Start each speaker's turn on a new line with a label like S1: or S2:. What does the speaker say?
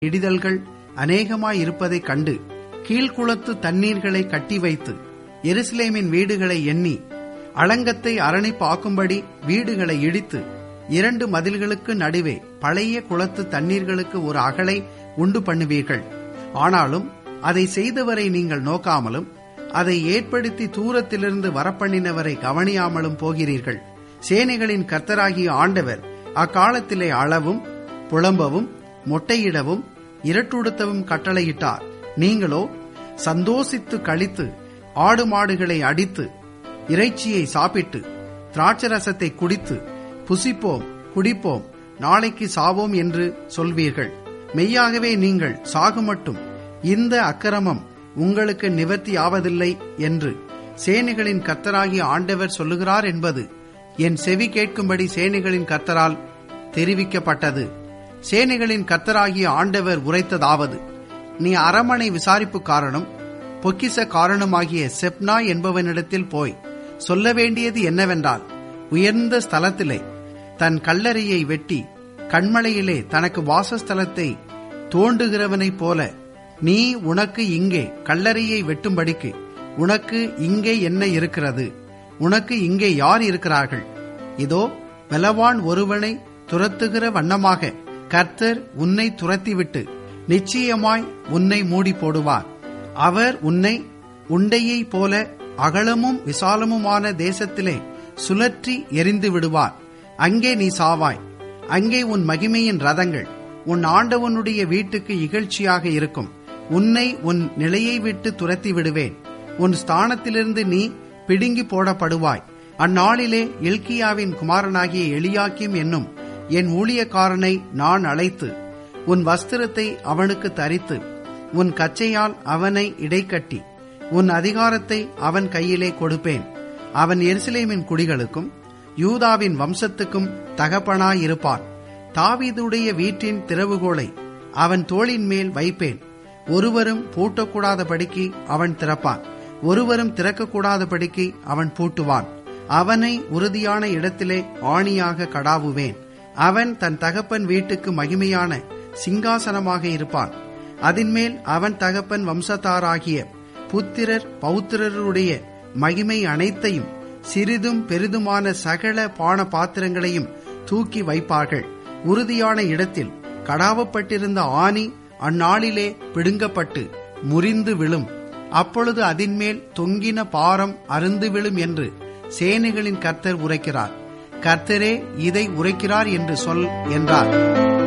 S1: இடிதல்கள் அநேகமாயிருப்பதைக் கண்டு கீழ்குளத்து தண்ணீர்களை கட்டி வைத்து எருசலேமின் வீடுகளை எண்ணி அளங்கத்தை அரணிப்பாக்கும்படி வீடுகளை இடித்து இரண்டு மதில்களுக்கு நடுவே பழைய குளத்து தண்ணீர்களுக்கு ஒரு அகலை உண்டு பண்ணுவீர்கள் ஆனாலும் அதை செய்தவரை நீங்கள் நோக்காமலும் அதை ஏற்படுத்தி தூரத்திலிருந்து வரப்பண்ணினவரை கவனியாமலும் போகிறீர்கள் சேனைகளின் கர்த்தராகிய ஆண்டவர் அக்காலத்திலே அளவும் புலம்பவும் மொட்டையிடவும் இரட்டுடுத்தவும் கட்டளையிட்டார் நீங்களோ சந்தோசித்து கழித்து ஆடு மாடுகளை அடித்து இறைச்சியை சாப்பிட்டு திராட்சரசத்தை குடித்து புசிப்போம் குடிப்போம் நாளைக்கு சாவோம் என்று சொல்வீர்கள் மெய்யாகவே நீங்கள் சாகுமட்டும் இந்த அக்கிரமம் உங்களுக்கு நிவர்த்தியாவதில்லை என்று சேனைகளின் கர்த்தராகிய ஆண்டவர் சொல்லுகிறார் என்பது என் செவி கேட்கும்படி சேனைகளின் கர்த்தரால் தெரிவிக்கப்பட்டது சேனைகளின் கர்த்தராகிய ஆண்டவர் உரைத்ததாவது நீ அரமனை விசாரிப்புக்காரனும் பொக்கிச காரணமாகிய செப்னா என்பவனிடத்தில் போய் சொல்ல வேண்டியது என்னவென்றால் உயர்ந்த ஸ்தலத்திலே தன் கல்லறையை வெட்டி கண்மலையிலே தனக்கு வாசஸ்தலத்தை தோண்டுகிறவனைப் போல நீ உனக்கு இங்கே கல்லறையை வெட்டும்படிக்கு உனக்கு இங்கே என்ன இருக்கிறது உனக்கு இங்கே யார் இருக்கிறார்கள் இதோ பலவான் ஒருவனை துரத்துகிற வண்ணமாக கர்த்தர் உன்னை துரத்திவிட்டு நிச்சயமாய் உன்னை மூடி போடுவார் அவர் உன்னை உண்டையைப் போல அகலமும் விசாலமுமான தேசத்திலே சுழற்றி எரிந்து விடுவார் அங்கே நீ சாவாய் அங்கே உன் மகிமையின் ரதங்கள் உன் ஆண்டவனுடைய வீட்டுக்கு இகழ்ச்சியாக இருக்கும் உன்னை உன் நிலையை விட்டு துரத்தி விடுவேன் உன் ஸ்தானத்திலிருந்து நீ பிடுங்கி போடப்படுவாய் அந்நாளிலே எல்கியாவின் குமாரனாகிய எலியாக்கிம் என்னும் என் ஊழியக்காரனை நான் அழைத்து உன் வஸ்திரத்தை அவனுக்கு தரித்து உன் கச்சையால் அவனை இடைக்கட்டி உன் அதிகாரத்தை அவன் கையிலே கொடுப்பேன் அவன் எருசலேமின் குடிகளுக்கும் யூதாவின் வம்சத்துக்கும் தகப்பனாயிருப்பான் தாவீதுடைய வீட்டின் திறவுகோலை அவன் தோளின் மேல் வைப்பேன் ஒருவரும் பூட்டக்கூடாதபடிக்கு அவன் திறப்பான் ஒருவரும் திறக்கக்கூடாதபடிக்கு அவன் பூட்டுவான் அவனை உறுதியான இடத்திலே ஆணியாக கடாவுவேன் அவன் தன் தகப்பன் வீட்டுக்கு மகிமையான சிங்காசனமாக இருப்பான் அதின்மேல் அவன் தகப்பன் வம்சத்தாராகிய புத்திரர் பௌத்திரருடைய மகிமை அனைத்தையும் சிறிதும் பெரிதுமான சகல பான பாத்திரங்களையும் தூக்கி வைப்பார்கள் உறுதியான இடத்தில் கடாவப்பட்டிருந்த ஆணி அந்நாளிலே பிடுங்கப்பட்டு முறிந்து விழும் அப்பொழுது அதின்மேல் தொங்கின பாரம் அருந்து விழும் என்று சேனைகளின் கர்த்தர் உரைக்கிறார் கர்த்தரே இதை உரைக்கிறார் என்று சொல் என்றார்